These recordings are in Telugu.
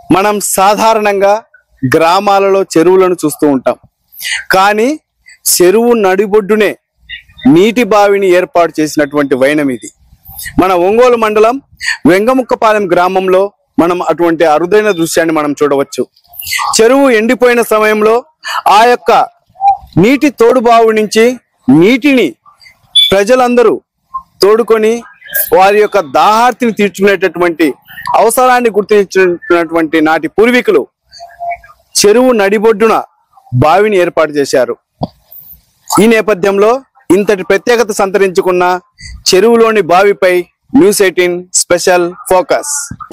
మనం సాధారణంగా గ్రామాలలో చెరువులను చూస్తూ ఉంటాం కానీ చెరువు నడిబొడ్డునే నీటి బావిని ఏర్పాటు చేసినటువంటి వైనం ఇది మన ఒంగోలు మండలం వెంగముక్కపాలెం గ్రామంలో మనం అటువంటి అరుదైన దృశ్యాన్ని మనం చూడవచ్చు చెరువు ఎండిపోయిన సమయంలో ఆ యొక్క నీటి తోడుబావు నుంచి నీటిని ప్రజలందరూ తోడుకొని వారి యొక్క దాహార్తిని తీర్చుకునేటటువంటి అవసరాన్ని గుర్తించినటువంటి నాటి పూర్వీకులు చెరువు నడిబొడ్డున బావిని ఏర్పాటు చేశారు ఈ నేపథ్యంలో ఇంతటి ప్రత్యేకత సంతరించుకున్న చెరువులోని బావిపై న్యూస్ ఎయిటీన్ స్పెషల్ ఫోకస్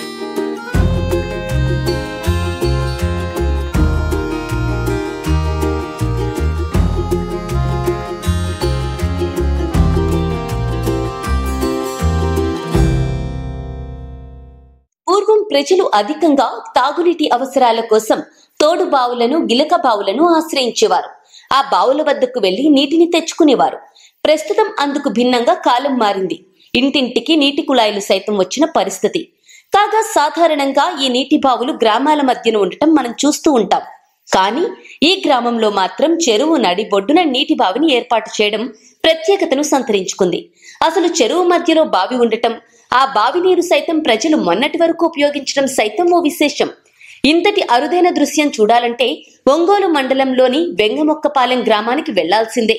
పూర్వం ప్రజలు అధికంగా తాగునీటి అవసరాల కోసం తోడు బావులను గిలక బావులను ఆశ్రయించేవారు ఆ బావుల వద్దకు వెళ్లి నీటిని తెచ్చుకునేవారు ప్రస్తుతం అందుకు భిన్నంగా కాలం మారింది ఇంటింటికి నీటి కుళాయిలు సైతం వచ్చిన పరిస్థితి కాగా సాధారణంగా ఈ నీటి బావులు గ్రామాల మధ్యన ఉండటం మనం చూస్తూ ఉంటాం కానీ ఈ గ్రామంలో మాత్రం చెరువు నడిబొడ్డున నీటి బావిని ఏర్పాటు చేయడం ప్రత్యేకతను సంతరించుకుంది అసలు చెరువు మధ్యలో బావి ఉండటం ఆ బావి నీరు సైతం ప్రజలు మొన్నటి వరకు ఉపయోగించడం సైతం ఓ విశేషం ఇంతటి అరుదైన దృశ్యం చూడాలంటే ఒంగోలు మండలంలోని వెంగమొక్కపాలెం గ్రామానికి వెళ్లాల్సిందే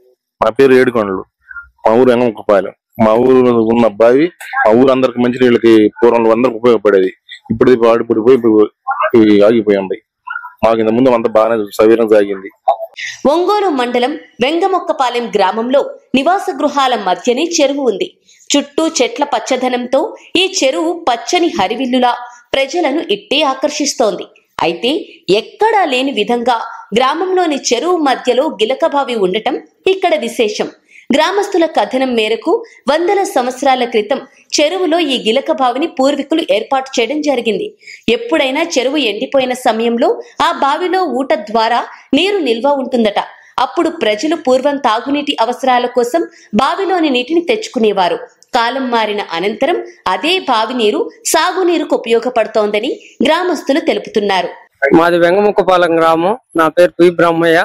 మా పేరు ఏడుకొండలు మా ఊరు వెనకపాలెం మా ఊరు ఉన్న బావి మా ఊరు అందరికి మంచి నీళ్ళకి పూర్వంలో అందరికి ఉపయోగపడేది ఇప్పుడు ఇది వాడిపడిపోయి ఇప్పుడు ఇవి ఆగిపోయి ఉంది మాకు ఇంత ముందు అంతా బాగానే సవీరం సాగింది ఒంగోలు మండలం వెంగమొక్కపాలెం గ్రామంలో నివాస గృహాల మధ్యనే చెరువు ఉంది చుట్టూ చెట్ల పచ్చదనంతో ఈ చెరువు పచ్చని హరివిల్లులా ప్రజలను ఇట్టే ఆకర్షిస్తోంది అయితే ఎక్కడా లేని విధంగా గ్రామంలోని చెరువు మధ్యలో గిలకబావి ఉండటం ఇక్కడ విశేషం గ్రామస్తుల కథనం మేరకు వందల సంవత్సరాల క్రితం చెరువులో ఈ గిలక బావిని పూర్వీకులు ఏర్పాటు చేయడం జరిగింది ఎప్పుడైనా చెరువు ఎండిపోయిన సమయంలో ఆ బావిలో ఊట ద్వారా నీరు నిల్వ ఉంటుందట అప్పుడు ప్రజలు పూర్వం తాగునీటి అవసరాల కోసం బావిలోని నీటిని తెచ్చుకునేవారు కాలం మారిన అనంతరం అదే బావి నీరు సాగునీరుకు ఉపయోగపడుతోందని గ్రామస్తులు తెలుపుతున్నారు మాది వెంగముక్కపాలెం గ్రామం నా పేరు పి బ్రహ్మయ్య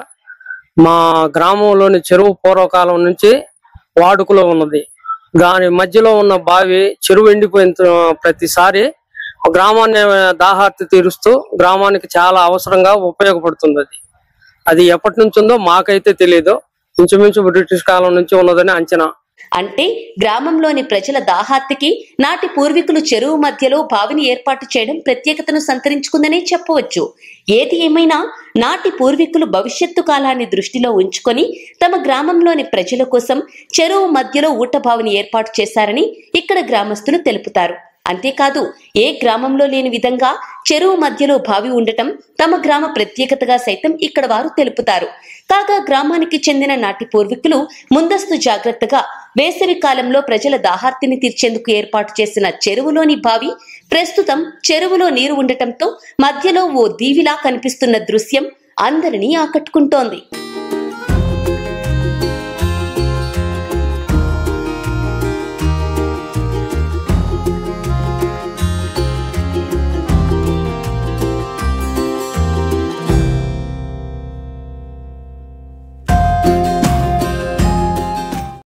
మా గ్రామంలోని చెరువు పూర్వకాలం నుంచి వాడుకలో ఉన్నది దాని మధ్యలో ఉన్న బావి చెరువు ఎండిపోయిన త- ప్రతిసారి గ్రామాన్ని దాహార్తి తీరుస్తూ గ్రామానికి చాలా అవసరంగా ఉపయోగపడుతుంది అది అది ఎప్పటి నుంచి ఉందో మాకైతే తెలియదు ఇంచుమించు బ్రిటిష్ కాలం నుంచి ఉన్నదని అంచనా అంటే గ్రామంలోని ప్రజల దాహార్తికి నాటి పూర్వీకులు చెరువు మధ్యలో బావిని ఏర్పాటు చేయడం ప్రత్యేకతను సంతరించుకుందనే చెప్పవచ్చు ఏది ఏమైనా నాటి పూర్వీకులు భవిష్యత్తు కాలాన్ని దృష్టిలో ఉంచుకొని తమ గ్రామంలోని ప్రజల కోసం చెరువు మధ్యలో ఊట బావిని ఏర్పాటు చేశారని ఇక్కడ గ్రామస్తులు తెలుపుతారు అంతేకాదు ఏ గ్రామంలో లేని విధంగా చెరువు మధ్యలో బావి ఉండటం తమ గ్రామ ప్రత్యేకతగా సైతం ఇక్కడ వారు తెలుపుతారు కాగా గ్రామానికి చెందిన నాటి పూర్వీకులు ముందస్తు జాగ్రత్తగా వేసవి కాలంలో ప్రజల దాహార్తిని తీర్చేందుకు ఏర్పాటు చేసిన చెరువులోని బావి ప్రస్తుతం చెరువులో నీరు ఉండటంతో మధ్యలో ఓ దీవిలా కనిపిస్తున్న దృశ్యం అందరినీ ఆకట్టుకుంటోంది